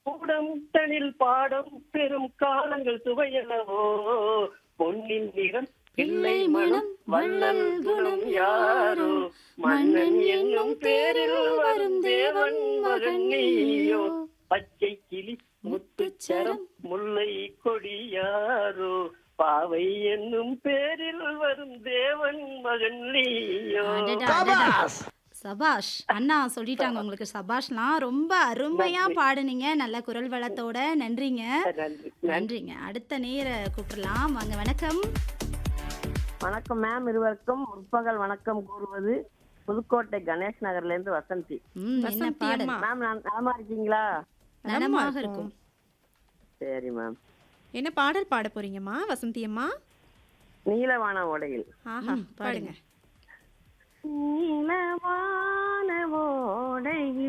கூடம் தனில் பாடம் பெரும் காலங்கள் சுவையனவோ பொன்னின் நிறம் பிள்ளை மனம் வள்ளல் குணம் யாரோ மன்னன் என்னும் பேரில் வரும் தேவன் மகன் நீயோ பச்சை கிளி முத்துச்சரம் முல்லை கொடியாரோ பாவை என்னும் பேரில் வரும் தேவன் மகன் நீயோ அடடா, அடடா. சபாஷ் அண்ணா சொல்லிட்டாங்க உங்களுக்கு சபாஷ்லாம் ரொம்ப அருமையா பாடுனீங்க நல்ல குரல் வளத்தோட நன்றிங்க நன்றி நன்றிங்க அடுத்த நேர கூப்பிடலாம் வாங்க வணக்கம் வணக்கம் மேம் இருவருக்கும் முற்பகல் வணக்கம் கூறுவது புதுக்கோட்டை கணேஷ் நகர்ல இருந்து வசந்தி ம், என்ன வசந்தி பாடல் அம்மா. மேம் நான் நலமா இருக்கீங்களா நலமாக இருக்கும் சரி மேம் என்ன பாடல் பாட போறீங்கம்மா வசந்தி அம்மா நீலவான ஓடையில் ஆஹா ம், பாடுங்க பாடுங்க நீலவான ஓடையில்